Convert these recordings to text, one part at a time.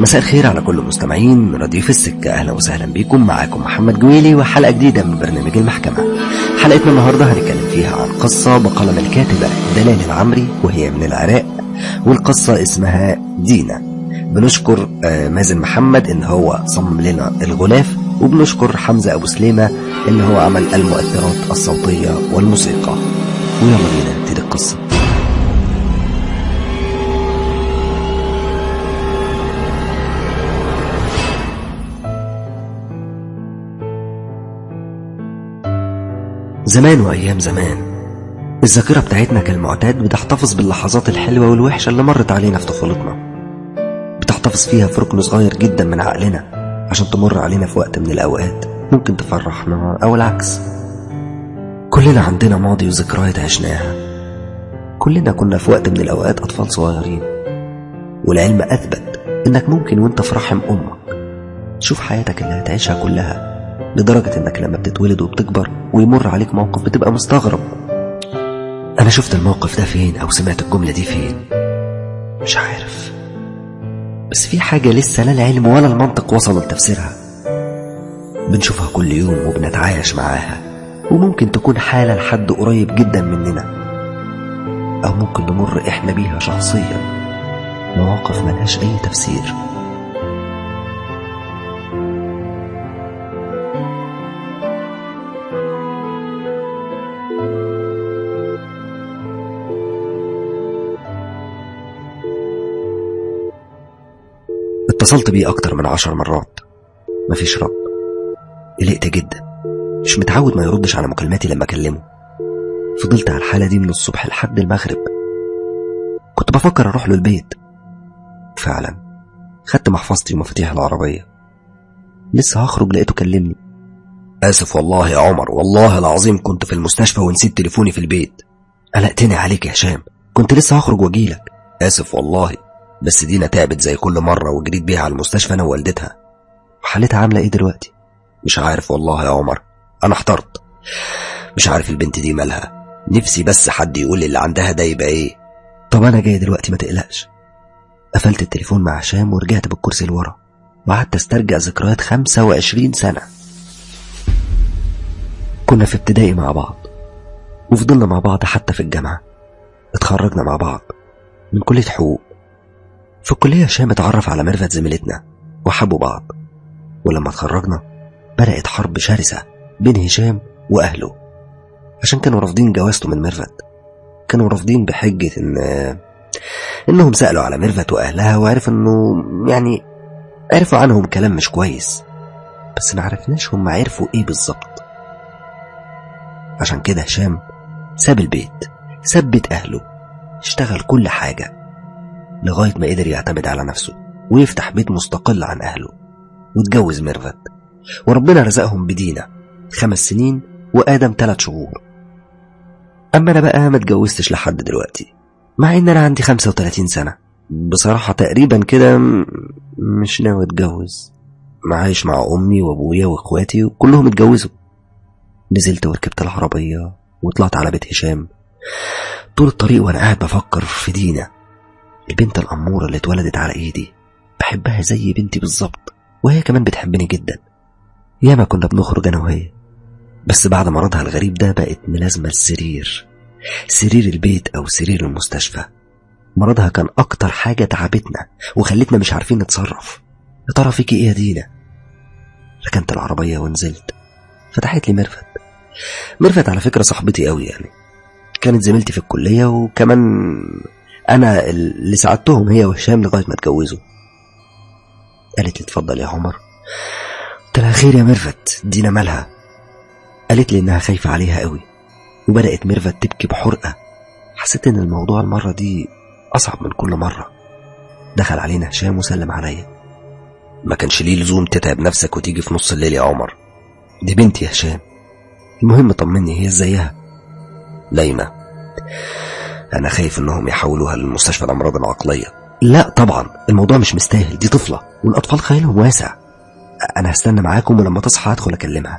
مساء الخير على كل المستمعين راديو في السكة أهلا وسهلا بكم معاكم محمد جويلي وحلقة جديدة من برنامج المحكمة حلقتنا النهاردة هنتكلم فيها عن قصة بقلم الكاتبة دلال العمري وهي من العراق والقصة اسمها دينا بنشكر آه، مازن محمد ان هو صمم لنا الغلاف وبنشكر حمزة أبو سليمة اللي هو عمل المؤثرات الصوتية والموسيقى ويلا بينا نبتدي القصة زمان وأيام زمان الذاكرة بتاعتنا كالمعتاد بتحتفظ باللحظات الحلوة والوحشة اللي مرت علينا في طفولتنا بتحتفظ فيها في ركن صغير جدا من عقلنا عشان تمر علينا في وقت من الأوقات ممكن تفرحنا أو العكس كلنا عندنا ماضي وذكريات عشناها كلنا كنا في وقت من الأوقات أطفال صغيرين والعلم أثبت إنك ممكن وإنت في رحم أمك تشوف حياتك اللي هتعيشها كلها لدرجة إنك لما بتتولد وبتكبر ويمر عليك موقف بتبقى مستغرب أنا شفت الموقف ده فين أو سمعت الجملة دي فين مش عارف بس في حاجة لسه لا العلم ولا المنطق وصلوا لتفسيرها بنشوفها كل يوم وبنتعايش معاها وممكن تكون حالة لحد قريب جدا مننا أو ممكن نمر إحنا بيها شخصيا مواقف ملهاش أي تفسير اتصلت بيه أكتر من عشر مرات مفيش رد قلقت جدا مش متعود ما يردش على مكالماتي لما أكلمه فضلت على الحالة دي من الصبح لحد المغرب كنت بفكر أروح له البيت فعلا خدت محفظتي ومفاتيح العربية لسه هخرج لقيته كلمني آسف والله يا عمر والله العظيم كنت في المستشفى ونسيت تليفوني في البيت قلقتني عليك يا هشام كنت لسه هخرج واجيلك آسف والله بس دينا تعبت زي كل مرة وجريت بيها على المستشفى أنا ووالدتها وحالتها عاملة إيه دلوقتي؟ مش عارف والله يا عمر أنا احترت مش عارف البنت دي مالها نفسي بس حد يقول لي اللي عندها ده يبقى إيه طب أنا جاي دلوقتي ما تقلقش قفلت التليفون مع هشام ورجعت بالكرسي لورا وقعدت استرجع ذكريات 25 سنة كنا في ابتدائي مع بعض وفضلنا مع بعض حتى في الجامعة اتخرجنا مع بعض من كلية حقوق في الكلية هشام اتعرف على ميرفت زميلتنا وحبوا بعض ولما اتخرجنا بدأت حرب شرسة بين هشام وأهله عشان كانوا رافضين جوازته من ميرفت كانوا رافضين بحجة إن إنهم سألوا على ميرفت وأهلها وعرفوا إنه يعني عرفوا عنهم كلام مش كويس بس ما عرفناش هم عرفوا إيه بالظبط عشان كده هشام ساب البيت ساب بيت أهله اشتغل كل حاجة لغاية ما قدر يعتمد على نفسه ويفتح بيت مستقل عن أهله واتجوز ميرفت وربنا رزقهم بدينا خمس سنين وآدم ثلاث شهور أما أنا بقى ما اتجوزتش لحد دلوقتي مع إن أنا عندي 35 سنة بصراحة تقريبا كده م- مش ناوي اتجوز معايش مع أمي وأبويا وإخواتي وكلهم اتجوزوا نزلت وركبت العربية وطلعت على بيت هشام طول الطريق وأنا قاعد بفكر في دينا البنت الأمورة اللي اتولدت على إيدي بحبها زي بنتي بالظبط وهي كمان بتحبني جدا ياما كنا بنخرج أنا وهي بس بعد مرضها الغريب ده بقت ملازمة السرير سرير البيت أو سرير المستشفى مرضها كان أكتر حاجة تعبتنا وخلتنا مش عارفين نتصرف يا ترى فيكي إيه يا دينا ركنت العربية ونزلت فتحت لي ميرفت ميرفت على فكرة صاحبتي قوي يعني كانت زميلتي في الكلية وكمان أنا اللي ساعدتهم هي وهشام لغاية ما اتجوزوا قالت لي اتفضل يا عمر قلت لها خير يا ميرفت دينا مالها قالت لي إنها خايفة عليها قوي وبدأت ميرفت تبكي بحرقة حسيت إن الموضوع المرة دي أصعب من كل مرة دخل علينا هشام وسلم عليا ما كانش ليه لزوم تتعب نفسك وتيجي في نص الليل يا عمر دي بنتي يا هشام المهم طمني هي ازيها لينا انا خايف انهم يحولوها للمستشفى الامراض العقليه لا طبعا الموضوع مش مستاهل دي طفله والاطفال خيالهم واسع انا هستنى معاكم ولما تصحى هدخل اكلمها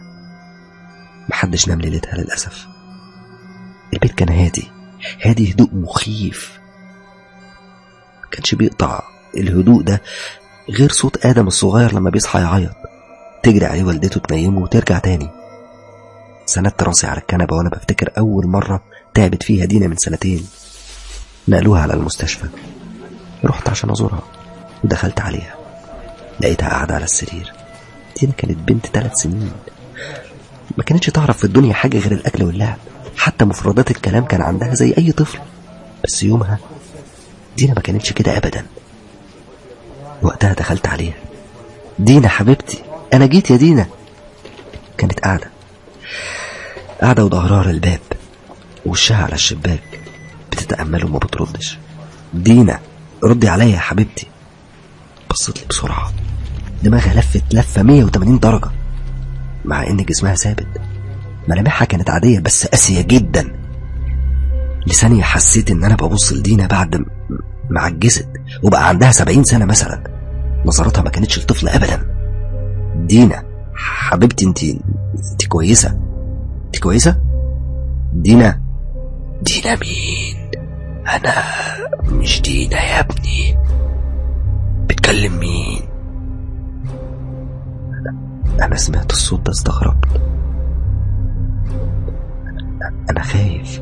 محدش نام ليلتها للاسف البيت كان هادي هادي هدوء مخيف ما كانش بيقطع الهدوء ده غير صوت آدم الصغير لما بيصحى يعيط تجري عليه والدته تنيمه وترجع تاني سندت راسي على الكنبة وأنا بفتكر أول مرة تعبت فيها دينا من سنتين نقلوها على المستشفى رحت عشان أزورها ودخلت عليها لقيتها قاعدة على السرير دينا كانت بنت ثلاث سنين ما كانتش تعرف في الدنيا حاجة غير الأكل واللعب حتى مفردات الكلام كان عندها زي أي طفل بس يومها دينا ما كانتش كده أبدا وقتها دخلت عليها دينا حبيبتي أنا جيت يا دينا كانت قاعدة قاعدة وظهرها للباب ووشها على الشباك بتتأمل وما بتردش دينا ردي عليا يا حبيبتي بصت لي بسرعة دماغها لفت لفة 180 درجة مع إن جسمها ثابت ملامحها كانت عادية بس قاسية جدا لثانية حسيت إن أنا ببص لدينا بعد م- ما عجزت وبقى عندها 70 سنة مثلا نظرتها ما كانتش لطفل أبدا دينا حبيبتي انت انت كويسة انت كويسة دينا دينا مين أنا مش دينا يا ابني بتكلم مين أنا سمعت الصوت ده استغربت أنا خايف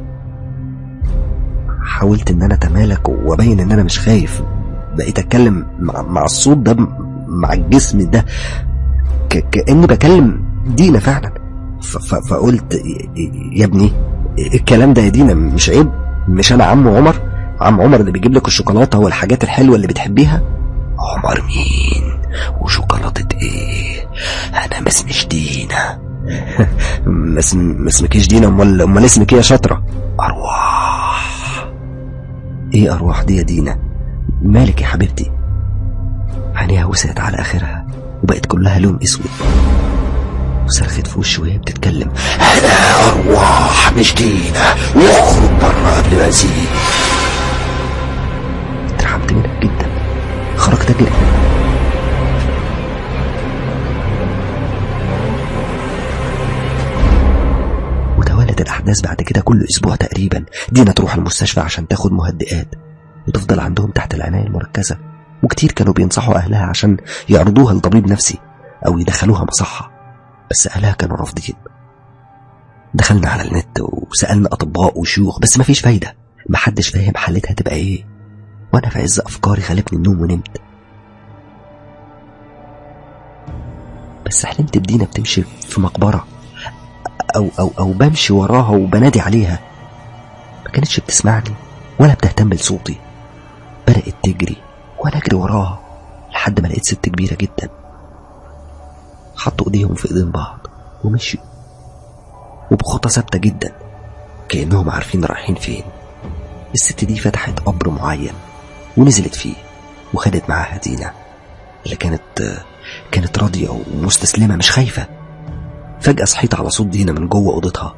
حاولت إن أنا أتمالك وأبين إن أنا مش خايف بقيت أتكلم مع, مع الصوت ده مع الجسم ده ك... كأني بكلم دينا فعلا ف... ف... فقلت يا ابني الكلام ده يا دينا مش عيب مش أنا عم عمر عم عمر اللي بيجيب لك الشوكولاتة والحاجات الحلوة اللي بتحبيها عمر مين وشوكولاتة ايه انا ما اسمش دينا ما اسم ما اسمكيش دينا امال امال اسمك ايه يا شاطره ارواح ايه ارواح دي يا دينا مالك يا حبيبتي عينيها وسعت على اخرها وبقت كلها لون اسود وصرخت في وشي وهي بتتكلم انا ارواح مش دينا واخرج بره قبل ما ازيد اترحمت منها جدا خرجت اجري وتوالت الأحداث بعد كده كل أسبوع تقريبا دينا تروح المستشفى عشان تاخد مهدئات وتفضل عندهم تحت العناية المركزة وكتير كانوا بينصحوا أهلها عشان يعرضوها لطبيب نفسي أو يدخلوها مصحة بس أهلها كانوا رافضين دخلنا على النت وسألنا أطباء وشيوخ بس مفيش فايدة محدش فاهم حالتها تبقى إيه وأنا في عز أفكاري غلبني النوم ونمت بس حلمت بدينا بتمشي في مقبرة أو أو أو بمشي وراها وبنادي عليها ما كانتش بتسمعني ولا بتهتم لصوتي بدأت تجري وأنا أجري وراها لحد ما لقيت ست كبيرة جدا حطوا إيديهم في إيدين بعض ومشيوا وبخطى ثابتة جدا كأنهم عارفين رايحين فين الست دي فتحت قبر معين ونزلت فيه وخدت معاها دينا اللي كانت كانت راضية ومستسلمة مش خايفة فجأة صحيت على صوت دينا من جوه أوضتها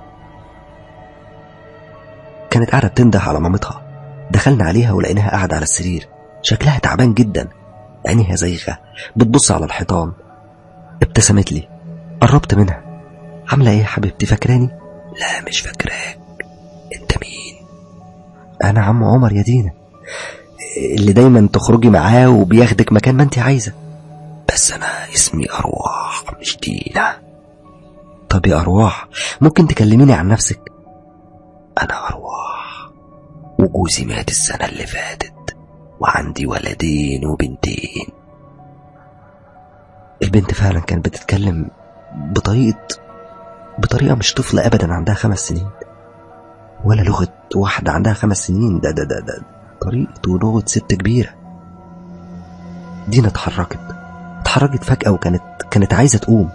كانت قاعدة بتنده على مامتها دخلنا عليها ولقيناها قاعدة على السرير شكلها تعبان جدا عينيها زيغة بتبص على الحيطان ابتسمت لي قربت منها عاملة ايه يا حبيبتي فاكراني؟ لا مش فاكراك انت مين؟ انا عم عمر يا دينا اللي دايما تخرجي معاه وبياخدك مكان ما انت عايزة بس انا اسمي ارواح مش دينا طب يا ارواح ممكن تكلميني عن نفسك انا ارواح وجوزي مات السنة اللي فاتت وعندي ولدين وبنتين البنت فعلا كانت بتتكلم بطريقة بطريقة مش طفلة أبدا عندها خمس سنين ولا لغة واحدة عندها خمس سنين ده ده ده, ده طريقة ولغة ست كبيرة دينا اتحركت اتحركت فجأة وكانت كانت عايزة تقوم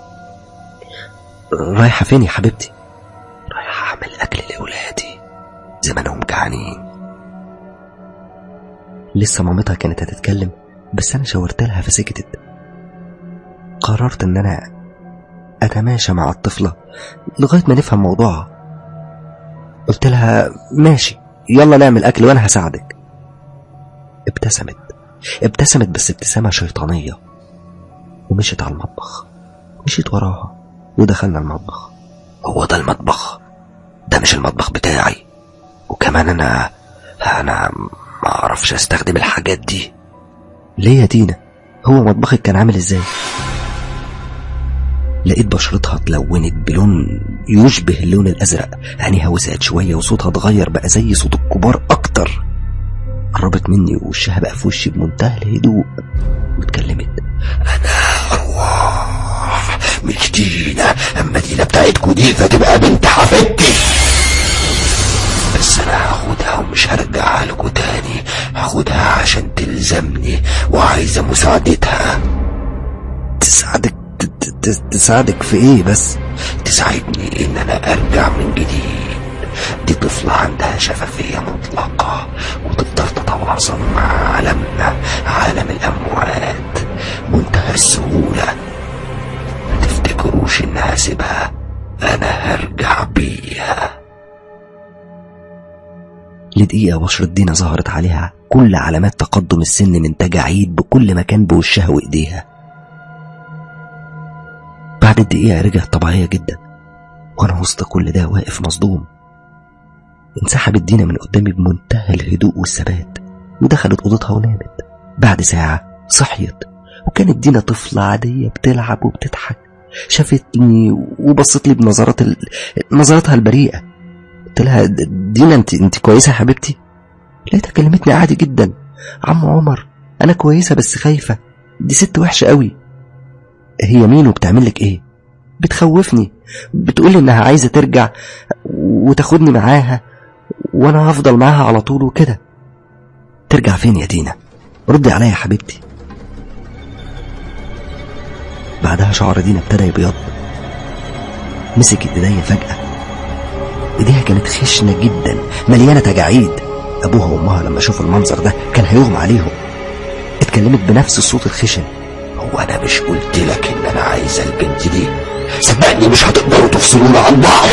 رايحة فين يا حبيبتي؟ رايحة أعمل أكل لأولادي زمانهم جعانين لسه مامتها كانت هتتكلم بس أنا شاورت لها فسكتت قررت إن أنا أتماشى مع الطفلة لغاية ما نفهم موضوعها قلت لها ماشي يلا نعمل أكل وأنا هساعدك ابتسمت ابتسمت بس ابتسامة شيطانية ومشيت على المطبخ مشيت وراها ودخلنا المطبخ هو ده المطبخ ده مش المطبخ بتاعي وكمان أنا أنا ما أعرفش أستخدم الحاجات دي ليه يا دينا هو مطبخك كان عامل ازاي لقيت بشرتها اتلونت بلون يشبه اللون الازرق عينيها وسعت شويه وصوتها اتغير بقى زي صوت الكبار اكتر قربت مني ووشها بقى في وشي بمنتهى الهدوء واتكلمت انا ارواح مش دينا اما دينا بتاعتكوا دي فتبقى بنت حفيدتي بس انا هاخدها ومش هرجعها لكوا تاني هاخدها عشان تلزمني وعايزه مساعدتها تساعدك ت- ت- تساعدك في ايه بس تساعدني ان انا ارجع من جديد دي طفلة عندها شفافية مطلقة وتقدر تتواصل مع عالمنا عالم الأموات منتهى السهولة ما تفتكروش إن هسيبها أنا هرجع بيها لدقيقة بشرة دينا ظهرت عليها كل علامات تقدم السن من تجاعيد بكل مكان بوشها وإيديها بعد الدقيقة رجعت طبيعية جدا وأنا وسط كل ده واقف مصدوم انسحبت دينا من قدامي بمنتهى الهدوء والثبات ودخلت أوضتها ونامت بعد ساعة صحيت وكانت دينا طفلة عادية بتلعب وبتضحك شافتني وبصت لي بنظرات ال... نظراتها البريئة قلت لها "د- دينا انت انت كويسة يا حبيبتي لقيتها كلمتني عادي جدا عم عمر انا كويسة بس خايفة دي ست وحشة قوي هي مين وبتعمل لك ايه بتخوفني بتقولي انها عايزة ترجع وتاخدني معاها وانا هفضل معاها على طول وكده ترجع فين يا دينا ردي عليا يا حبيبتي بعدها شعر دينا ابتدى يبيض مسكت ايديا فجأة ايديها كانت خشنة جدا مليانة تجاعيد ابوها وامها لما شافوا المنظر ده كان هيغمى عليهم اتكلمت بنفس الصوت الخشن هو أنا مش قلت لك إن أنا عايزة البنت دي صدقني مش هتقدروا تفصلونا عن بعض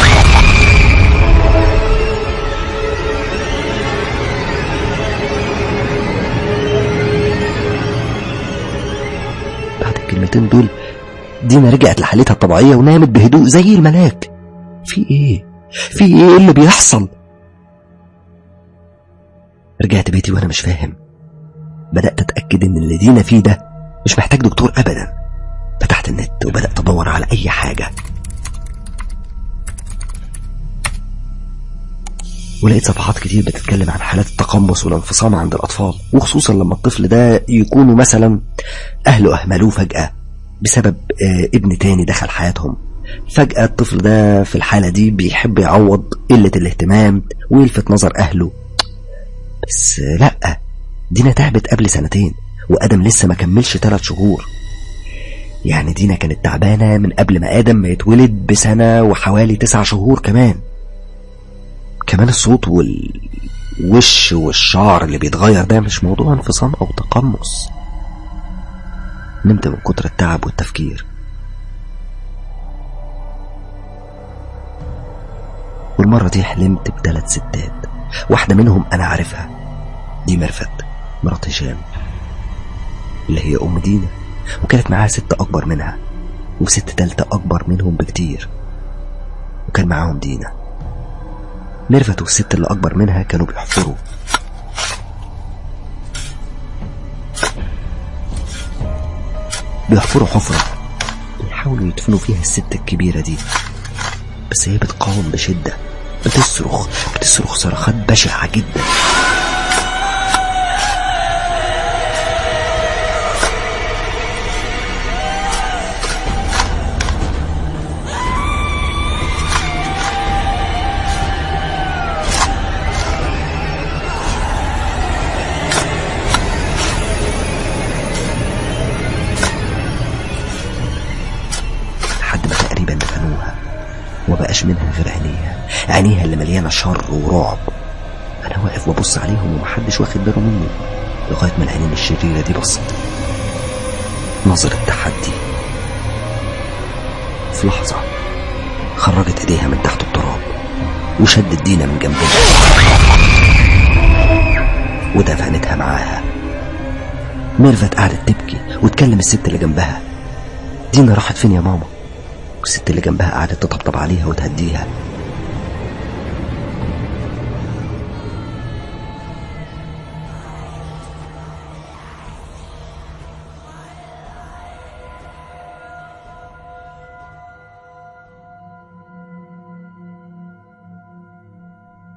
بعد الكلمتين دول دينا رجعت لحالتها الطبيعية ونامت بهدوء زي الملاك في ايه في ايه اللي بيحصل رجعت بيتي وانا مش فاهم بدأت اتأكد ان اللي دينا فيه ده مش محتاج دكتور ابدا فتحت النت وبدأت ادور على اي حاجة ولقيت صفحات كتير بتتكلم عن حالات التقمص والانفصام عند الأطفال وخصوصا لما الطفل ده يكونوا مثلا أهله أهملوه فجأة بسبب آه، ابن تاني دخل حياتهم فجأة الطفل ده في الحالة دي بيحب يعوض قلة الاهتمام ويلفت نظر أهله بس آه، لأ دينا تعبت قبل سنتين وآدم لسه ما كملش ثلاث شهور يعني دينا كانت تعبانة من قبل ما آدم ما يتولد بسنة وحوالي تسع شهور كمان كمان الصوت والوش والشعر اللي بيتغير ده مش موضوع انفصام أو تقمص نمت من كتر التعب والتفكير والمرة دي حلمت بثلاث ستات واحدة منهم أنا عارفها دي مرفت مرات هشام اللي هي أم دينا وكانت معاها ست أكبر منها وست تالتة أكبر منهم بكتير وكان معاهم دينا ميرفت والست اللي أكبر منها كانوا بيحفروا بيحفروا حفرة بيحاولوا يدفنوا فيها الست الكبيرة دي بس هي بتقاوم بشدة بتصرخ بتصرخ صرخات بشعة جدا لحد ما تقريبا دفنوها وبقاش منها غير عينيها عينيها اللي مليانة شر ورعب أنا واقف ببص عليهم ومحدش واخد باله مني لغاية ما العينين الشريرة دي بصت نظرة تحدي في لحظة خرجت ايديها من تحت التراب وشدت دينا من جنبها ودفنتها معاها ميرفت قعدت تبكي وتكلم الست اللي جنبها دينا راحت فين يا ماما والست اللي جنبها قعدت تطبطب عليها وتهديها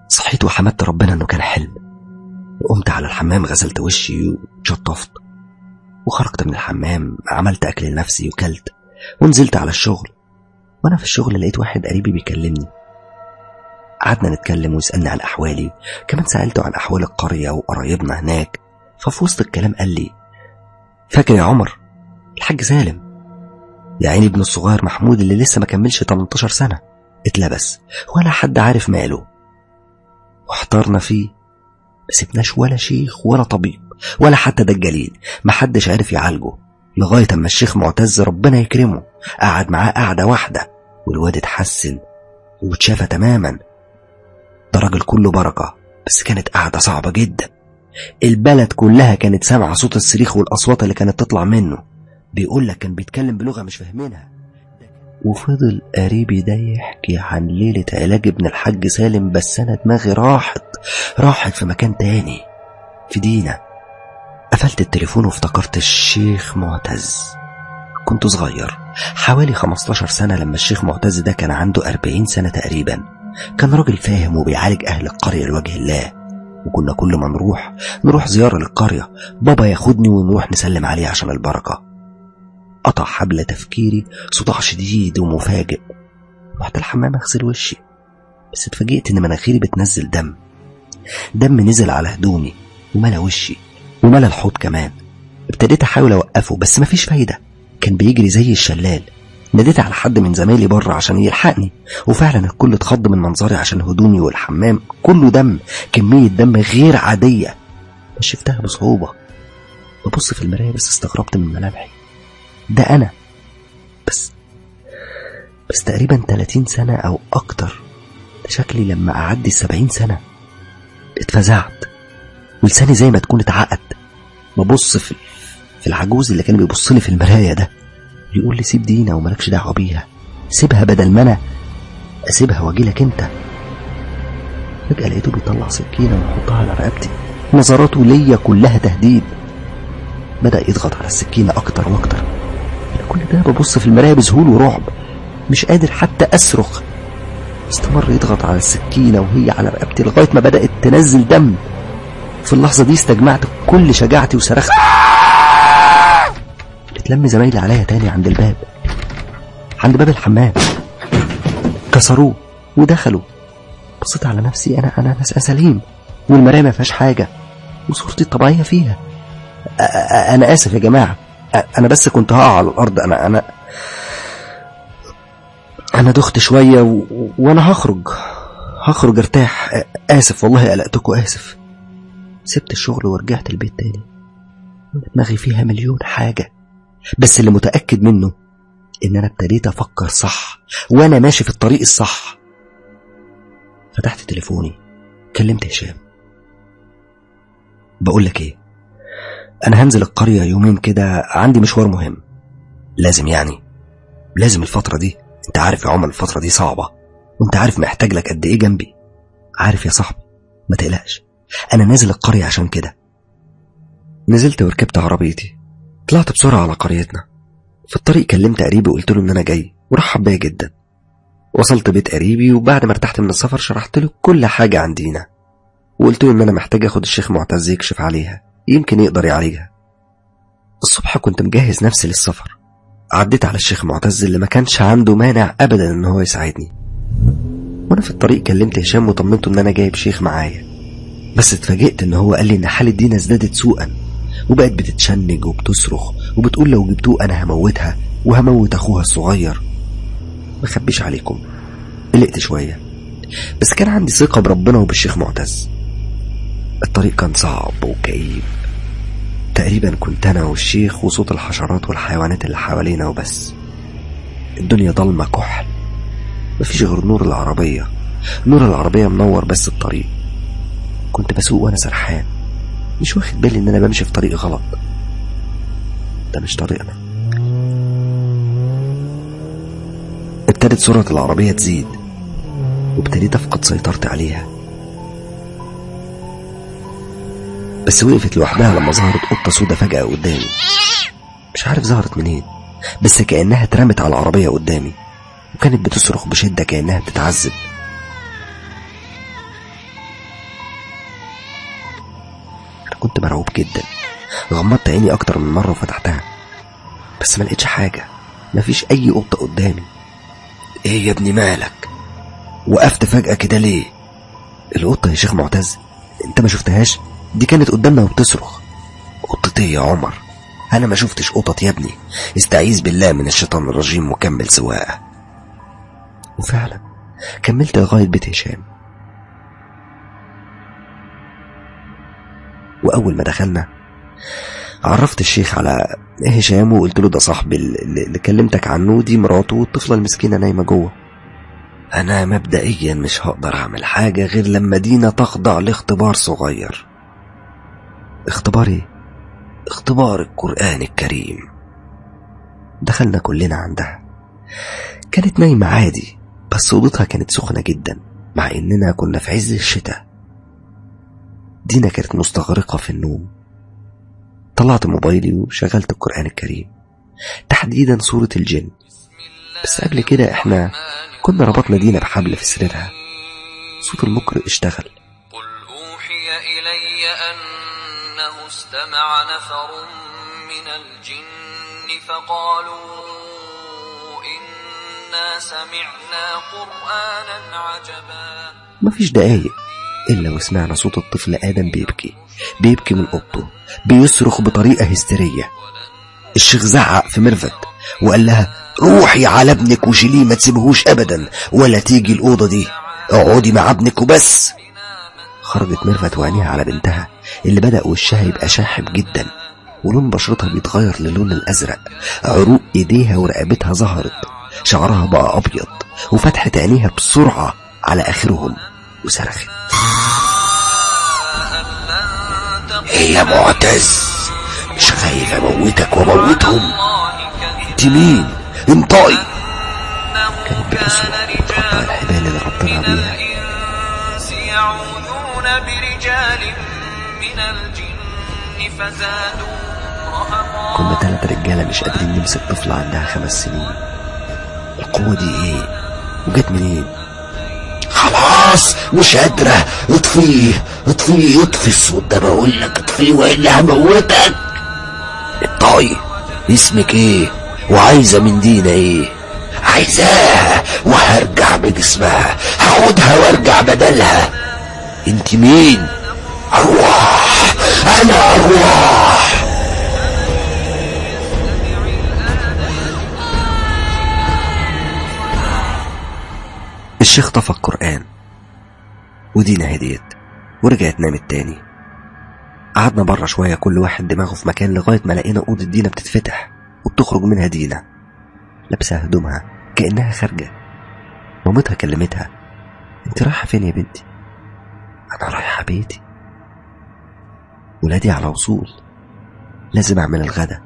صحيت وحمدت ربنا انه كان حلم وقمت على الحمام غسلت وشي وشطفت وخرجت من الحمام عملت اكل لنفسي وكلت ونزلت على الشغل وانا في الشغل لقيت واحد قريبي بيكلمني قعدنا نتكلم ويسألني عن أحوالي كمان سألته عن أحوال القرية وقرايبنا هناك ففي وسط الكلام قال لي فاكر يا عمر الحاج سالم يا عيني ابنه الصغير محمود اللي لسه ما كملش 18 سنة اتلبس ولا حد عارف ماله واحترنا فيه ما سبناش ولا شيخ ولا طبيب ولا حتى دجالين محدش عارف يعالجه لغاية اما الشيخ معتز ربنا يكرمه قعد معاه قعدة واحدة والواد اتحسن واتشافى تماما ده راجل كله بركة بس كانت قعدة صعبة جدا البلد كلها كانت سامعة صوت الصريخ والأصوات اللي كانت تطلع منه بيقول لك كان بيتكلم بلغة مش فاهمينها وفضل قريبي ده يحكي عن ليلة علاج ابن الحاج سالم بس أنا دماغي راحت راحت في مكان تاني في دينا قفلت التليفون وافتكرت الشيخ معتز كنت صغير حوالي 15 سنة لما الشيخ معتز ده كان عنده 40 سنة تقريبا كان راجل فاهم وبيعالج أهل القرية لوجه الله وكنا كل ما نروح نروح زيارة للقرية بابا ياخدني ونروح نسلم عليه عشان البركة قطع حبل تفكيري صداع شديد ومفاجئ رحت الحمام اغسل وشي بس اتفاجئت ان مناخيري بتنزل دم دم نزل على هدومي وملا وشي وملا الحوض كمان ابتديت احاول اوقفه بس مفيش فايده كان بيجري زي الشلال ناديت على حد من زمايلي بره عشان يلحقني وفعلا الكل اتخض من منظري عشان هدومي والحمام كله دم كمية دم غير عادية شفتها بصعوبة ببص في المراية بس استغربت من ملامحي ده أنا بس بس تقريبا 30 سنة أو أكتر ده شكلي لما أعدي السبعين سنة اتفزعت ولساني زي ما تكون اتعقد ببص في في العجوز اللي كان بيبص لي في المراية ده يقول لي سيب دينا ومالكش دعوة بيها سيبها بدل ما أنا أسيبها وأجيلك أنت فجأة لقيته بيطلع سكينة ويحطها على رقبتي نظراته ليا كلها تهديد بدأ يضغط على السكينة أكتر وأكتر أنا كل ده ببص في المراية بذهول ورعب مش قادر حتى أصرخ استمر يضغط على السكينة وهي على رقبتي لغاية ما بدأت تنزل دم في اللحظة دي استجمعت كل شجاعتي وصرخت اتلم زمايلي عليا تاني عند الباب عند باب الحمام كسروه ودخلوا بصيت على نفسي انا انا انا سليم والمرايه ما فيهاش حاجه وصورتي الطبيعيه فيها أ- أ- انا اسف يا جماعه أ- انا بس كنت هقع على الارض انا انا انا دخت شويه و... و- وانا هخرج هخرج ارتاح أ- اسف والله قلقتكم اسف سبت الشغل ورجعت البيت تاني دماغي فيها مليون حاجه بس اللي متأكد منه إن أنا ابتديت أفكر صح وأنا ماشي في الطريق الصح فتحت تليفوني كلمت هشام بقول لك إيه أنا هنزل القرية يومين كده عندي مشوار مهم لازم يعني لازم الفترة دي أنت عارف يا عمر الفترة دي صعبة وأنت عارف محتاج لك قد إيه جنبي عارف يا صاحبي ما تقلقش أنا نازل القرية عشان كده نزلت وركبت عربيتي طلعت بسرعة على قريتنا في الطريق كلمت قريبي وقلت له إن أنا جاي ورحب بيا جدا وصلت بيت قريبي وبعد ما ارتحت من السفر شرحت له كل حاجة عن دينا وقلت له إن أنا محتاج آخد الشيخ معتز يكشف عليها يمكن يقدر يعالجها الصبح كنت مجهز نفسي للسفر عديت على الشيخ معتز اللي ما كانش عنده مانع أبدا إن هو يساعدني وأنا في الطريق كلمت هشام وطمنته إن أنا جايب شيخ معايا بس اتفاجئت إن هو قال لي إن حالة دينا ازدادت سوءا وبقت بتتشنج وبتصرخ وبتقول لو جبتوه انا هموتها وهموت اخوها الصغير ما اخبيش عليكم قلقت شويه بس كان عندي ثقه بربنا وبالشيخ معتز الطريق كان صعب وكئيب تقريبا كنت انا والشيخ وصوت الحشرات والحيوانات اللي حوالينا وبس الدنيا ضلمه كحل مفيش غير نور العربيه نور العربيه منور بس الطريق كنت بسوق وانا سرحان مش واخد بالي ان انا بمشي في طريق غلط ده مش طريقنا ابتدت سرعة العربية تزيد وابتديت افقد سيطرتي عليها بس وقفت لوحدها لما ظهرت قطة سودة فجأة قدامي مش عارف ظهرت منين بس كأنها اترمت على العربية قدامي وكانت بتصرخ بشدة كأنها بتتعذب كنت مرعوب جدا غمضت عيني أكتر من مرة وفتحتها بس ما لقيتش حاجة مفيش أي قطة قدامي ايه يا ابني مالك وقفت فجأة كده ليه القطة يا شيخ معتز انت ما شفتهاش دي كانت قدامنا وبتصرخ قطة ايه يا عمر انا ما شفتش قطط يا ابني استعيذ بالله من الشيطان الرجيم وكمل سواقه وفعلا كملت لغاية بيت هشام وأول ما دخلنا عرفت الشيخ على هشام وقلت له ده صاحبي اللي اللي كلمتك عنه دي مراته والطفلة المسكينة نايمة جوه انا مبدئيا مش هقدر اعمل حاجة غير لما دينا تخضع لاختبار صغير اختبار ايه؟ اختبار القرآن الكريم دخلنا كلنا عندها كانت نايمة عادي بس أوضتها كانت سخنة جدا مع إننا كنا في عز الشتاء دينا كانت مستغرقة في النوم طلعت موبايلي وشغلت القرآن الكريم تحديدا سورة الجن بس قبل كده احنا كنا ربطنا دينا بحبل في سريرها صوت المقرئ اشتغل قل أوحي إلي أنه استمع نفر من الجن فقالوا إنا سمعنا قرآنا عجبا مفيش دقايق إلا وسمعنا صوت الطفل آدم بيبكي بيبكي من أوضته بيصرخ بطريقة هستيرية الشيخ زعق في ميرفت وقال لها روحي على ابنك وشيليه ما تسيبهوش ابدا ولا تيجي الأوضة دي اقعدي مع ابنك وبس خرجت ميرفت وعينيها على بنتها اللي بدأ وشها يبقى شاحب جدا ولون بشرتها بيتغير للون الأزرق عروق إيديها ورقبتها ظهرت شعرها بقى أبيض وفتحت عينيها بسرعة على آخرهم وصرخت ايه يا معتز مش خايف اموتك واموتهم انت مين انطقي كانت بتصرخ وتقطع الحبال اللي ربنا بيها الإنس يعوذون برجال من الجن فزادوهم رهقا كنا تلات رجالة مش قادرين نمسك طفلة عندها خمس سنين القوة دي ايه وجت منين خلاص مش قادرة اطفيه اطفيه اطفي الصوت ده بقول لك اطفيه والا هموتك الطاي اسمك ايه وعايزة من دينا ايه عايزاها وهرجع بجسمها هاخدها وارجع بدلها انت مين ارواح انا ارواح الشيخ طفى القرآن ودينا هديت ورجعت نامت تاني قعدنا بره شوية كل واحد دماغه في مكان لغاية ما لقينا أوضة دينا بتتفتح وبتخرج منها دينا لابسة هدومها كأنها خارجة مامتها كلمتها انت رايحة فين يا بنتي أنا رايحة بيتي ولادي على وصول لازم أعمل الغدا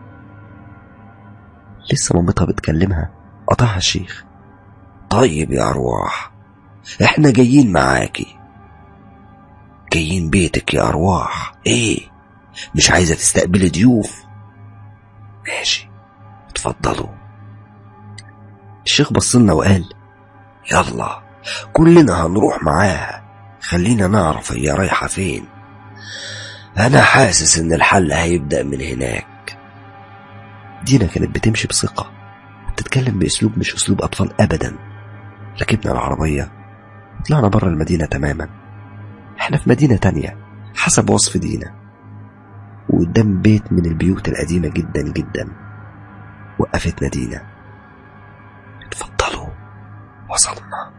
لسه مامتها بتكلمها قطعها الشيخ طيب يا ارواح احنا جايين معاكي جايين بيتك يا ارواح ايه مش عايزة تستقبلي ضيوف ماشي اتفضلوا الشيخ بصلنا وقال يلا كلنا هنروح معاها خلينا نعرف هي رايحة فين أنا حاسس إن الحل هيبدأ من هناك دينا كانت بتمشي بثقة بتتكلم بأسلوب مش أسلوب أطفال أبدا ركبنا العربية طلعنا بره المدينة تماما احنا في مدينة تانية حسب وصف دينا وقدام بيت من البيوت القديمة جدا جدا وقفتنا دينا اتفضلوا وصلنا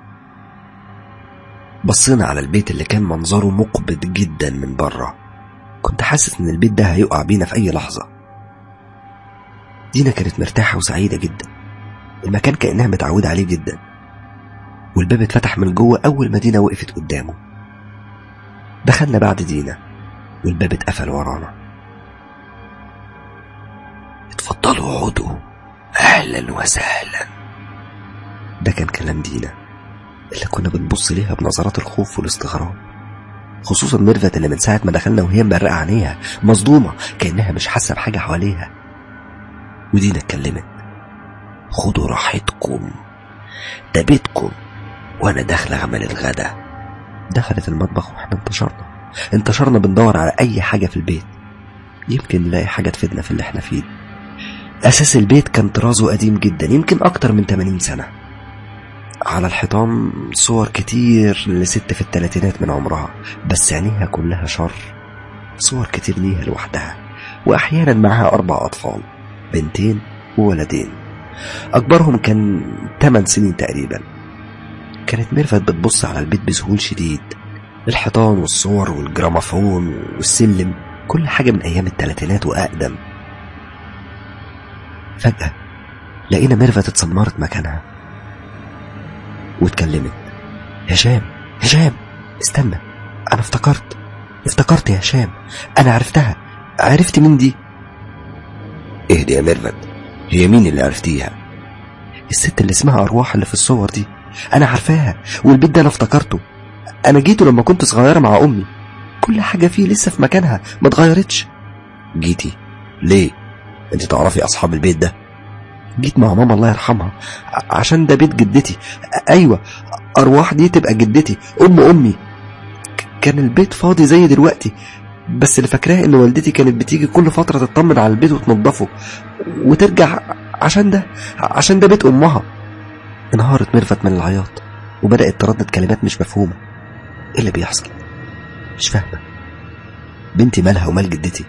بصينا على البيت اللي كان منظره مقبض جدا من بره كنت حاسس ان البيت ده هيقع بينا في اي لحظة دينا كانت مرتاحة وسعيدة جدا المكان كأنها متعودة عليه جدا والباب اتفتح من جوه أول ما دينا وقفت قدامه دخلنا بعد دينا والباب اتقفل ورانا اتفضلوا اقعدوا أهلا وسهلا ده كان كلام دينا اللي كنا بنبص ليها بنظرات الخوف والاستغراب خصوصا ميرفت اللي من ساعة ما دخلنا وهي مبرقة عينيها مصدومة كأنها مش حاسة بحاجة حواليها ودينا اتكلمت خدوا راحتكم ده بيتكم وانا داخل اعمل الغدا دخلت المطبخ واحنا انتشرنا انتشرنا بندور على أي حاجة في البيت يمكن نلاقي حاجة تفيدنا في اللي احنا فيه أساس البيت كان طرازه قديم جدا يمكن أكتر من 80 سنة على الحيطان صور كتير لست في التلاتينات من عمرها بس عينيها كلها شر صور كتير ليها لوحدها وأحيانا معها أربع أطفال بنتين وولدين أكبرهم كان 8 سنين تقريبا كانت ميرفت بتبص على البيت بذهول شديد الحيطان والصور والجرامافون والسلم كل حاجة من أيام التلاتينات وأقدم فجأة لقينا ميرفت اتسمرت مكانها واتكلمت هشام هشام استنى أنا افتكرت افتكرت يا هشام أنا عرفتها عرفت مين دي اهدي يا ميرفت هي مين اللي عرفتيها الست اللي اسمها أرواح اللي في الصور دي أنا عارفاها والبيت ده أنا افتكرته أنا جيته لما كنت صغيرة مع أمي كل حاجة فيه لسه في مكانها ما اتغيرتش جيتي ليه انت تعرفي اصحاب البيت ده جيت مع ماما الله يرحمها ع- عشان ده بيت جدتي أ- أيوة أرواح دي تبقى جدتي أم أمي ك- كان البيت فاضي زي دلوقتي بس اللي فاكراه إن والدتي كانت بتيجي كل فترة تطمن على البيت وتنضفه وترجع عشان ده عشان ده بيت أمها انهارت ميرفت من العياط وبدأت تردد كلمات مش مفهومة إيه اللي بيحصل؟ مش فاهمة بنتي مالها ومال جدتي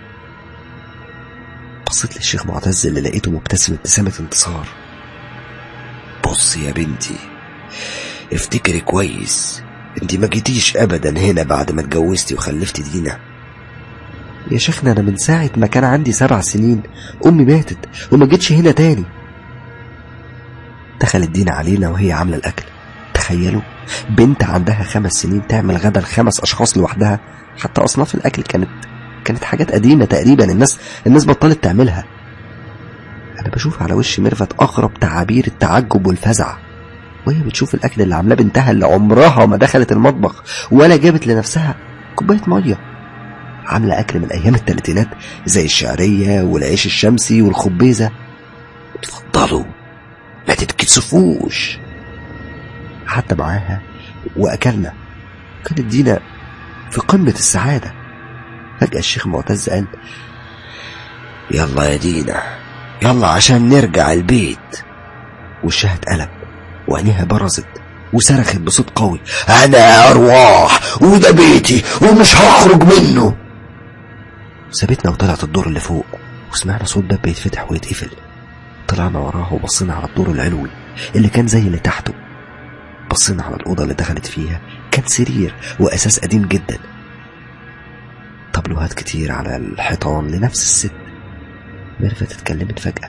بصيت للشيخ معتز اللي لقيته مبتسم ابتسامة انتصار بص يا بنتي افتكري كويس انت ما جيتيش ابدا هنا بعد ما اتجوزتي وخلفتي دينا يا شيخنا أنا من ساعة ما كان عندي سبع سنين أمي ماتت وما جيتش هنا تاني دخلت دينا علينا وهي عاملة الأكل تخيلوا بنت عندها خمس سنين تعمل غدا لخمس أشخاص لوحدها حتى أصناف الأكل كانت كانت حاجات قديمة تقريبا الناس الناس بطلت تعملها أنا بشوف على وش ميرفت أغرب تعابير التعجب والفزع وهي بتشوف الأكل اللي عاملاه بنتها اللي عمرها ما دخلت المطبخ ولا جابت لنفسها كوباية مية عاملة أكل من أيام التلاتينات زي الشعرية والعيش الشمسي والخبيزة اتفضلوا ما تتكسفوش قعدت معاها وأكلنا كانت دينا في قمة السعادة فجأة الشيخ معتز قال يلا يا دينا يلا عشان نرجع البيت وشها اتقلب وعينيها برزت وصرخت بصوت قوي انا ارواح وده بيتي ومش هخرج منه سابتنا وطلعت الدور اللي فوق وسمعنا صوت باب بيتفتح ويتقفل طلعنا وراه وبصينا على الدور العلوي اللي كان زي اللي تحته بصينا على الأوضة اللي دخلت فيها كان سرير وأساس قديم جدا طبلوهات كتير على الحيطان لنفس الست ميرفت اتكلمت فجأة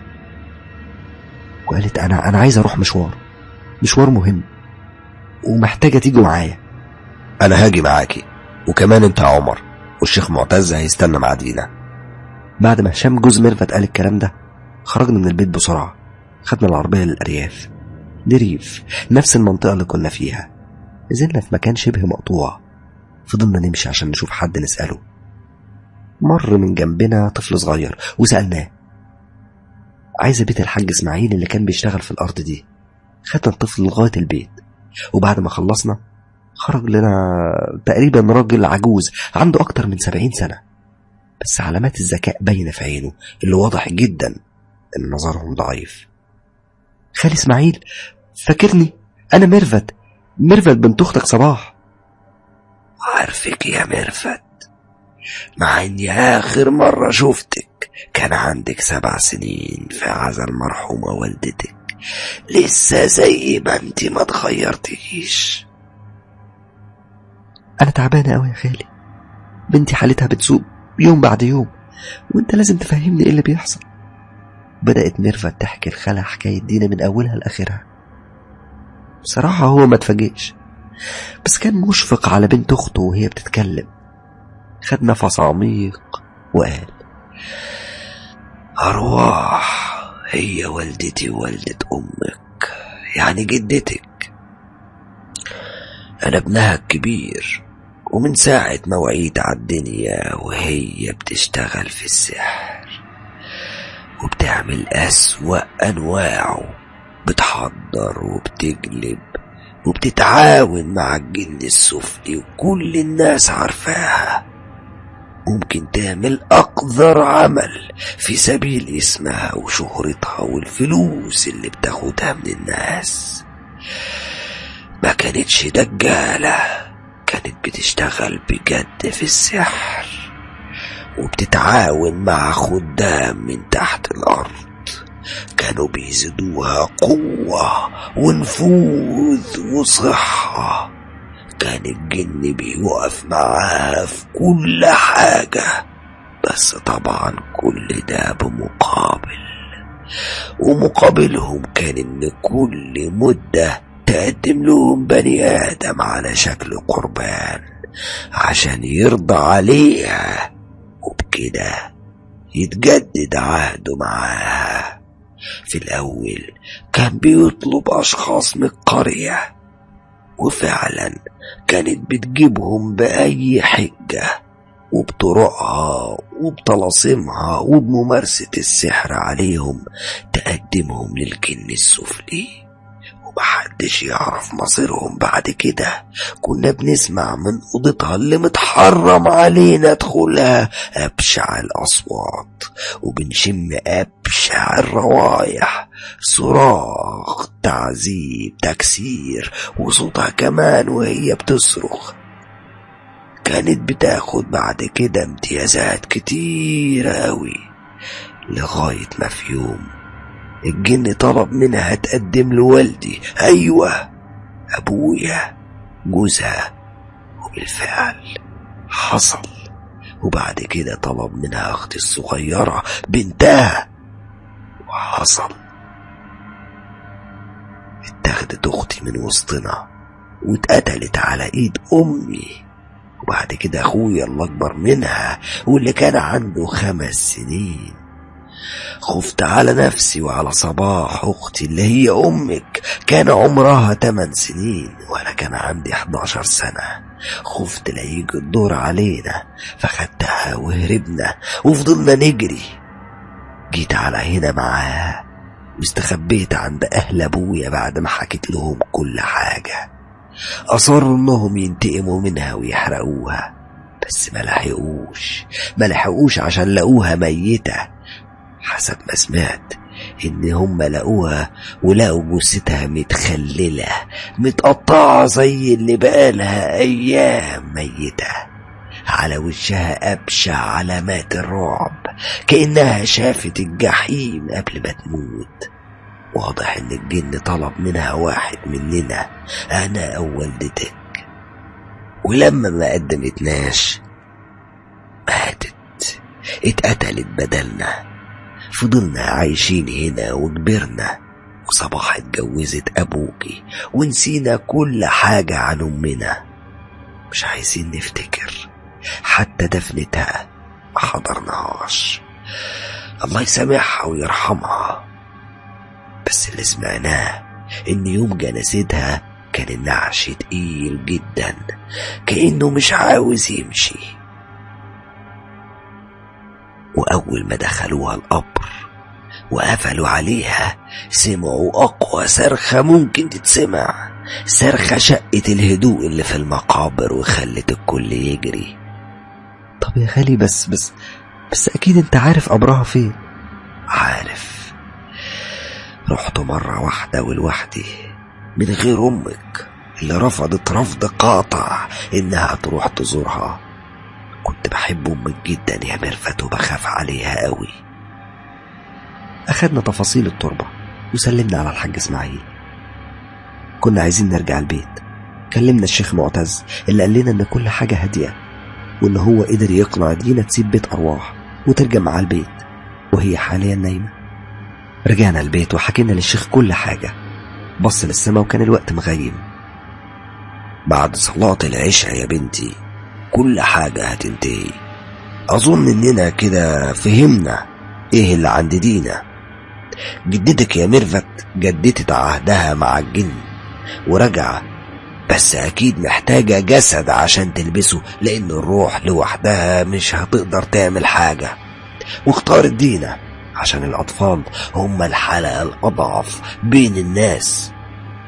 وقالت أنا أنا عايزة أروح مشوار مشوار مهم ومحتاجة تيجوا معايا انا هاجي معاكي وكمان انت يا عمر والشيخ معتز هيستنى مع دينا بعد ما هشام جوز ميرفت قال الكلام ده خرجنا من البيت بسرعة خدنا العربية للأرياف لريف نفس المنطقة اللي كنا فيها نزلنا في مكان شبه مقطوع فضلنا نمشي عشان نشوف حد نسأله مر من جنبنا طفل صغير وسألناه عايزة بيت الحاج إسماعيل اللي كان بيشتغل في الأرض دي خدنا الطفل لغاية البيت وبعد ما خلصنا خرج لنا تقريبا راجل عجوز عنده أكتر من سبعين سنة بس علامات الذكاء باينة في عينه اللي واضح جدا إن نظرهم ضعيف خالي إسماعيل فاكرني أنا ميرفت ميرفت بنت أختك صباح عارفك يا ميرفت مع اني اخر مرة شفتك كان عندك سبع سنين في عزا المرحومة والدتك لسه زي ما انت ما اتغيرتيش أنا تعبانة أوي يا خالي بنتي حالتها بتسوء يوم بعد يوم وأنت لازم تفهمني إيه اللي بيحصل بدأت ميرفت تحكي لخالها حكاية دينا من أولها لآخرها بصراحة هو ما اتفاجئش بس كان مشفق على بنت أخته وهي بتتكلم خد نفس عميق وقال أرواح هي والدتي ووالدة أمك يعني جدتك أنا ابنها الكبير ومن ساعة ما وعيت على الدنيا وهي بتشتغل في السحر وبتعمل أسوأ أنواعه بتحضر وبتجلب وبتتعاون مع الجن السفلي وكل الناس عارفاها ممكن تعمل أقذر عمل في سبيل اسمها وشهرتها والفلوس اللي بتاخدها من الناس ما كانتش دجالة كانت بتشتغل بجد في السحر وبتتعاون مع خدام من تحت الأرض كانوا بيزيدوها قوة ونفوذ وصحة كان الجن بيوقف معاها في كل حاجة بس طبعا كل ده بمقابل ومقابلهم كان ان كل مدة تقدم لهم بني آدم على شكل قربان عشان يرضى عليها وبكده يتجدد عهده معاها في الأول كان بيطلب أشخاص من القرية وفعلا كانت بتجيبهم بأي حجة وبطرقها وبطلاسمها وبممارسة السحر عليهم تقدمهم للجن السفلي ومحدش يعرف مصيرهم بعد كده كنا بنسمع من أوضتها اللي متحرم علينا دخولها أبشع الأصوات وبنشم أبشع الروايح صراخ تعذيب تكسير وصوتها كمان وهي بتصرخ كانت بتاخد بعد كده امتيازات كتير أوي لغاية ما في يوم الجن طلب منها تقدم لوالدي أيوة أبويا جوزها وبالفعل حصل وبعد كده طلب منها أختي الصغيرة بنتها وحصل اتاخدت أختي من وسطنا واتقتلت على إيد أمي وبعد كده أخويا اللي أكبر منها واللي كان عنده خمس سنين خفت على نفسي وعلى صباح أختي اللي هي أمك كان عمرها 8 سنين وأنا كان عندي 11 سنة خفت لا يجي الدور علينا فخدتها وهربنا وفضلنا نجري جيت على هنا معاها واستخبيت عند أهل أبويا بعد ما حكيت لهم كل حاجة أصروا إنهم ينتقموا منها ويحرقوها بس ما لحقوش ما لحقوش عشان لقوها ميتة حسب ما سمعت إن هم لقوها ولقوا جثتها متخللة متقطعة زي اللي بقالها أيام ميتة على وشها أبشع علامات الرعب كأنها شافت الجحيم قبل ما تموت واضح إن الجن طلب منها واحد مننا أنا أو والدتك ولما ما قدمتناش ماتت اتقتلت بدلنا فضلنا عايشين هنا وكبرنا وصباح اتجوزت أبوكي ونسينا كل حاجة عن أمنا مش عايزين نفتكر حتى دفنتها ما حضرناهاش الله يسامحها ويرحمها بس اللي سمعناه إن يوم جنازتها كان النعش تقيل جدا كأنه مش عاوز يمشي وأول ما دخلوها القبر وقفلوا عليها سمعوا أقوى صرخة ممكن تتسمع صرخة شقت الهدوء اللي في المقابر وخلت الكل يجري طب يا خالي بس بس بس أكيد أنت عارف قبرها فين عارف رحت مرة واحدة ولوحدي من غير أمك اللي رفضت رفض قاطع إنها تروح تزورها كنت بحب أمك جدا يا ميرفت وبخاف عليها قوي أخدنا تفاصيل التربة وسلمنا على الحاج إسماعيل كنا عايزين نرجع البيت كلمنا الشيخ معتز اللي قال لنا إن كل حاجة هادية وإن هو قدر يقنع دينا تسيب بيت أرواح وترجع معاه البيت وهي حاليا نايمة رجعنا البيت وحكينا للشيخ كل حاجة بص للسما وكان الوقت مغيم بعد صلاة العشاء يا بنتي كل حاجة هتنتهي أظن إننا كده فهمنا إيه اللي عند دينا جدتك يا ميرفت جددت عهدها مع الجن ورجع بس أكيد محتاجة جسد عشان تلبسه لأن الروح لوحدها مش هتقدر تعمل حاجة واختارت دينا عشان الأطفال هم الحلقة الأضعف بين الناس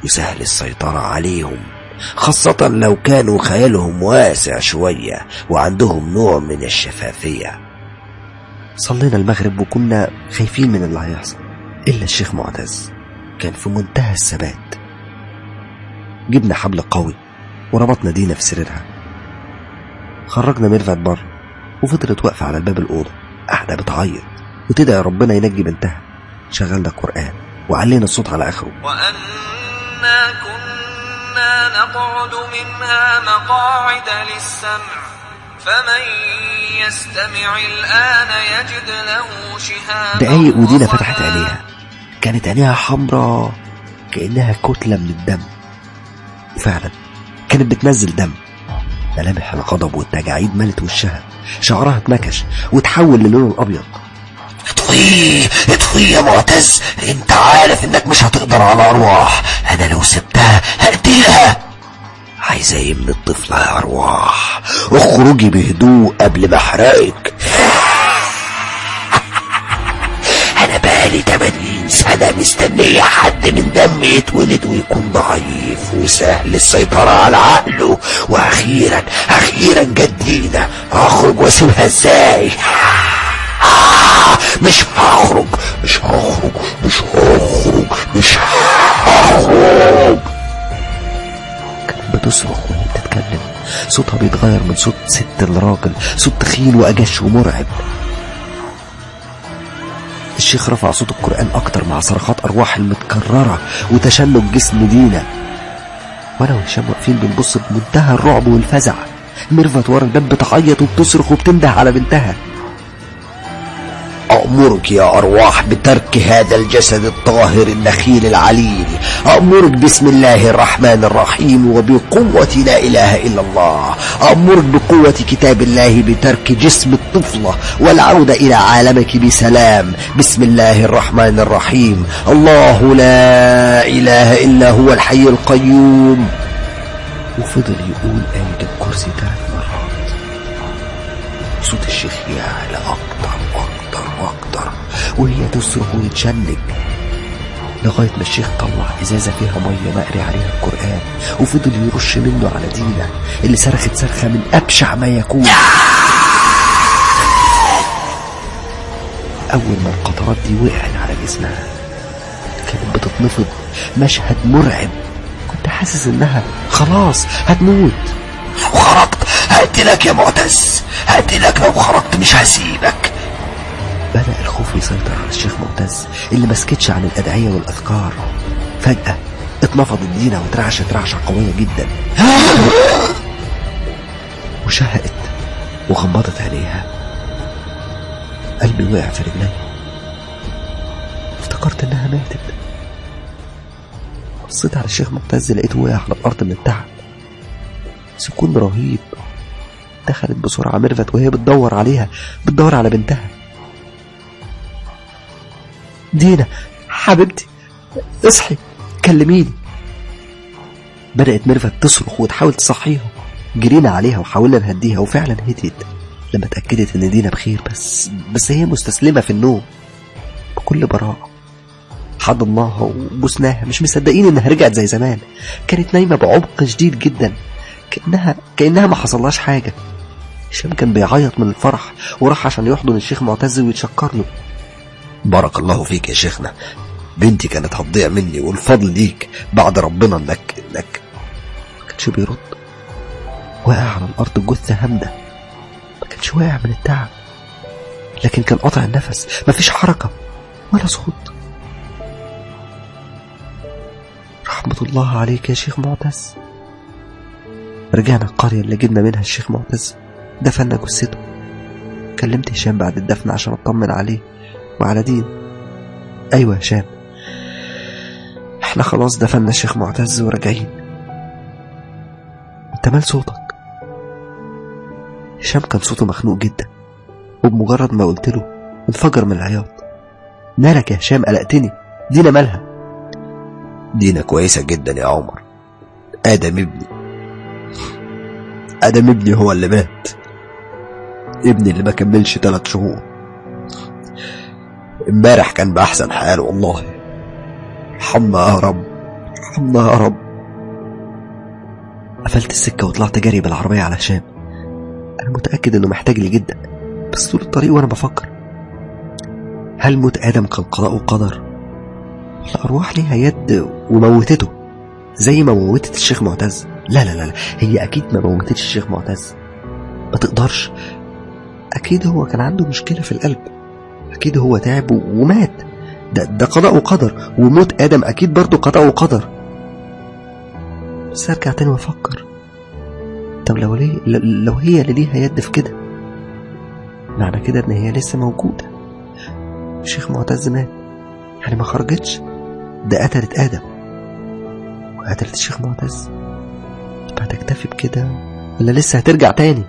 وسهل السيطرة عليهم خاصة لو كانوا خيالهم واسع شوية وعندهم نوع من الشفافية صلينا المغرب وكنا خايفين من اللي هيحصل إلا الشيخ معتز كان في منتهى الثبات جبنا حبل قوي وربطنا دينا في سريرها خرجنا ميرفت بره وفضلت واقفة على باب الأوضة قاعدة بتعيط وتدعي ربنا ينجي بنتها شغلنا قرآن وعلينا الصوت على آخره وأنا كنا نقعد منها مقاعد للسمع فمن يستمع الآن يجد له شهابا دقايق ودينا رصدا. فتحت عينيها كانت عينيها حمراء كأنها كتلة من الدم وفعلا كانت بتنزل دم ملامح الغضب والتجاعيد ملت وشها شعرها اتنكش وتحول للون الأبيض اطفيه اطفيه يا معتز انت عارف انك مش هتقدر على ارواح انا لو سبتها هقتلها عايزة ايه من الطفلة يا ارواح اخرجي بهدوء قبل ما احرقك انا بقالي 80 سنة مستنية حد من دمي يتولد ويكون ضعيف وسهل السيطرة على عقله واخيرا اخيرا جدينا اخرج واسيبها ازاي آه، مش هخرج مش هخرج مش هخرج مش هخرج كانت بتصرخ وهي بتتكلم صوتها بيتغير من صوت ست لراجل صوت تخين وأجش ومرعب الشيخ رفع صوت القرآن أكتر مع صرخات أرواح المتكررة وتشنج جسم دينا وأنا وهشام واقفين بنبص بمنتهى الرعب والفزع ميرفت ورا الباب بتعيط وبتصرخ وبتنده على بنتها أأمرك يا أرواح بترك هذا الجسد الطاهر النخيل العليل أأمرك بسم الله الرحمن الرحيم وبقوة لا إله إلا الله أأمرك بقوة كتاب الله بترك جسم الطفلة والعودة إلى عالمك بسلام بسم الله الرحمن الرحيم الله لا إله إلا هو الحي القيوم وفضل يقول آية الكرسي ثلاث مرات صوت الشيخ يعلى أكتر وأكتر وأكتر وهي تصرخ وتشنج لغاية ما الشيخ طلع إزازة فيها مية مقري عليها القرآن وفضل يرش منه على دينا اللي صرخت صرخة من أبشع ما يكون أول ما القطرات دي وقعت على جسمها كانت بتتنفض مشهد مرعب كنت حاسس إنها خلاص هتموت وخرجت هقتلك يا معتز هقتلك لو خرجت مش هسيبك بدأ الخوف يسيطر على الشيخ معتز اللي ما سكتش عن الأدعية والأذكار فجأة اتنفضت دينا وترعشت رعشة قوية جدا وشهقت وغمضت عينيها قلبي وقع في رجلي افتكرت انها ماتت بصيت على الشيخ معتز لقيته واقع على الارض من التعب سكون رهيب دخلت بسرعة ميرفت وهي بتدور عليها بتدور على بنتها دينا حبيبتي اصحي كلميني بدأت ميرفت تصرخ وتحاول تصحيها جرينا عليها وحاولنا نهديها وفعلا هديت لما اتأكدت إن دينا بخير بس بس هي مستسلمة في النوم بكل براءة حضناها وبوسناها مش مصدقين إنها رجعت زي زمان كانت نايمة بعمق شديد جدا كأنها كأنها ما حصلهاش حاجة هشام كان بيعيط من الفرح وراح عشان يحضن الشيخ معتز ويتشكر له بارك الله فيك يا شيخنا بنتي كانت هتضيع مني والفضل ليك بعد ربنا انك انك ما كانش بيرد واقع على الأرض جثة هامدة ما كانش واقع من التعب لكن كان قاطع النفس مفيش حركة ولا صوت رحمة الله عليك يا شيخ معتز رجعنا القرية اللي جبنا منها الشيخ معتز دفنا جثته كلمت هشام بعد الدفن عشان اطمن عليه وعلى دين ايوه يا هشام احنا خلاص دفنا الشيخ معتز وراجعين انت مال صوتك هشام كان صوته مخنوق جدا وبمجرد ما قلت له انفجر من العياط مالك يا هشام قلقتني دينا مالها دينا كويسة جدا يا عمر آدم ابني آدم ابني هو اللي مات ابني اللي ما كملش ثلاث شهور امبارح كان بأحسن حال والله ارحمنا يا رب ارحمنا يا رب قفلت السكة وطلعت جري بالعربية على هشام أنا متأكد إنه محتاج لي جدا بس طول الطريق وأنا بفكر هل موت آدم كان قضاء وقدر ولا أرواح ليها يد وموتته زي ما موتت الشيخ معتز لا لا لا لا، هي أكيد ما موتتش الشيخ معتز ما تقدرش أكيد هو كان عنده مشكلة في القلب أكيد هو تعب و- ومات ده, ده قضاء وقدر وموت آدم أكيد برضه قضاء وقدر بس أرجع تاني وأفكر طب لو ليه ل- لو هي اللي ليها يد في كده معنى كده إن هي لسه موجودة الشيخ معتز مات يعني ما خرجتش ده قتلت آدم وقتلت الشيخ معتز طب هتكتفي بكده ولا لسه هترجع تاني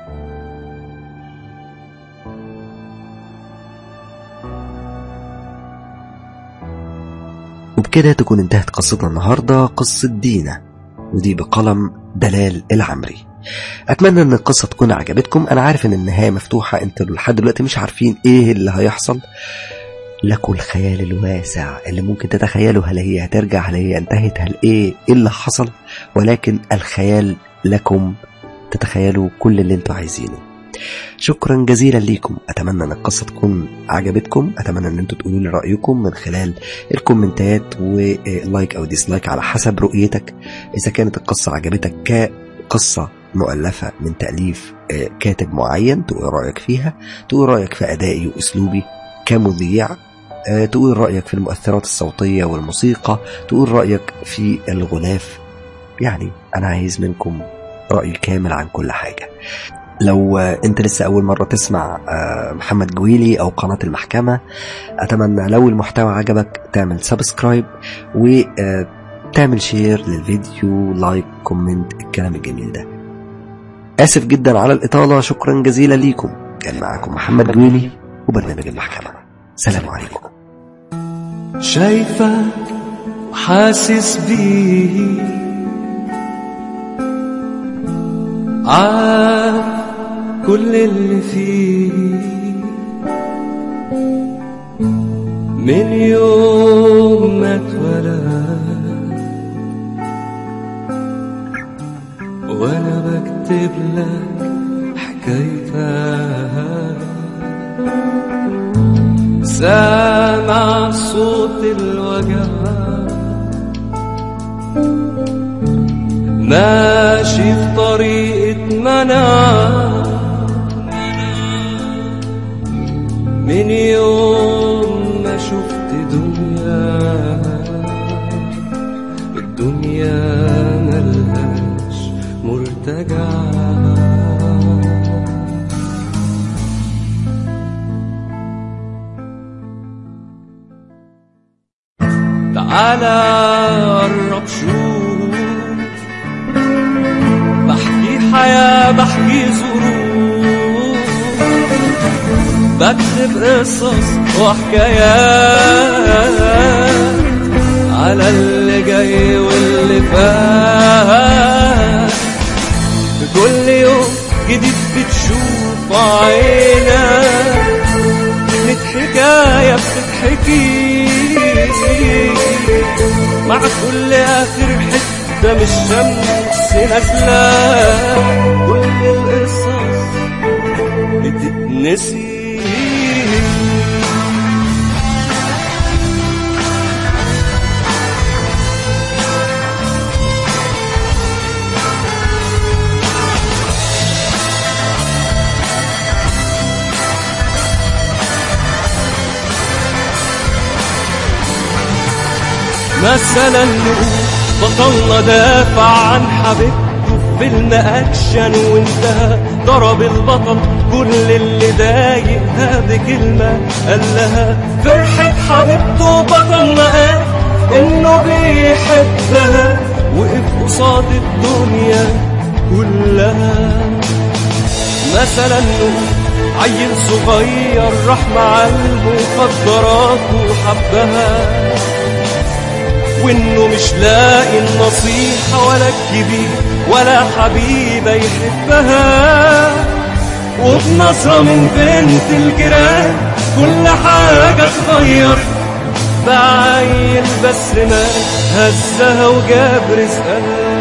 وبكده تكون انتهت قصتنا النهاردة قصة دينا ودي بقلم دلال العمري أتمنى إن القصة تكون عجبتكم أنا عارف إن النهاية مفتوحة أنتوا لحد دلوقتي مش عارفين إيه اللي هيحصل لكم الخيال الواسع اللي ممكن تتخيلوا هل هي هترجع هل هي انتهت هل إيه إيه اللي حصل ولكن الخيال لكم تتخيلوا كل اللي انتوا عايزينه شكرا جزيلا ليكم اتمنى ان القصه تكون عجبتكم اتمنى ان انتوا تقولوا لي رايكم من خلال الكومنتات ولايك او ديسلايك على حسب رؤيتك اذا كانت القصه عجبتك كقصه مؤلفه من تاليف آه، كاتب معين تقول رايك فيها تقول رايك في ادائي واسلوبي كمذيع آه، تقول رايك في المؤثرات الصوتيه والموسيقى تقول رايك في الغلاف يعني انا عايز منكم راي كامل عن كل حاجه لو آه، انت لسه اول مره تسمع آه، محمد جويلي او قناه المحكمه اتمنى لو المحتوى عجبك تعمل سبسكرايب وتعمل شير للفيديو لايك كومنت الكلام الجميل ده اسف جدا على الاطاله شكرا جزيلا ليكم كان معكم محمد جويلي وبرنامج المحكمه سلام عليكم شايفك وحاسس بيه عارف كل اللي فيه من يوم ما اتولد وانا بكتب لك حكايتك سامع صوت الوجع ماشي في طريقة منع من يوم ما شفت دنيا الدنيا ملهاش مرتجع تعالى قرب شوف بحكي حياة بحكي ظروف بكتب قصص وحكايات على اللي جاي واللي فات في كل يوم جديد بتشوف عينك ميت حكاية بتتحكي مع كل آخر حتة من الشمس نازلة كل القصص بتتنسي مثلا نقول بطلنا دافع عن حبيبته في فيلم اكشن وانتهى ضرب البطل كل اللي ضايقها بكلمة قال لها فرحة حبيبته بطلنا قال انه بيحبها وقف قصاد الدنيا كلها مثلا نقول عيل صغير راح مع المخدرات وحبها وانه مش لاقي النصيحة ولا الكبير ولا حبيبة يحبها وبنظرة من بنت الجيران كل حاجة اتغيرت بعين بس ما هزها وجاب رزقها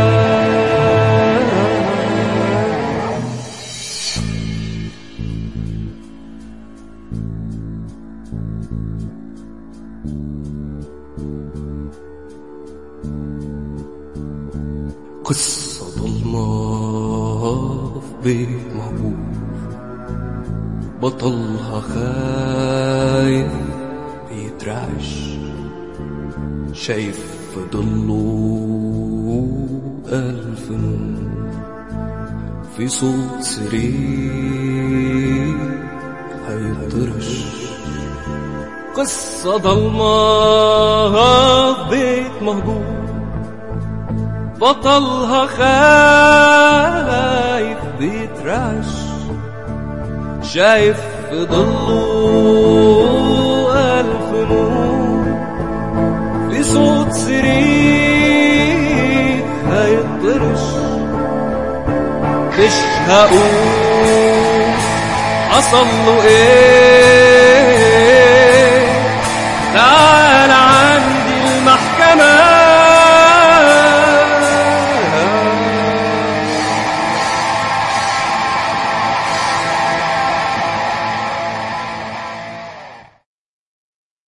قصة ضلمة في بيت مهجور بطلها خايف بيترعش شايف في ضله ألف نور في صوت سرير هيطرش قصة ضلمة في بيت مهجور بطلها خايف بيترعش شايف في ضله ألف نور في صوت سرير هيطرش مش هقول حصل له ايه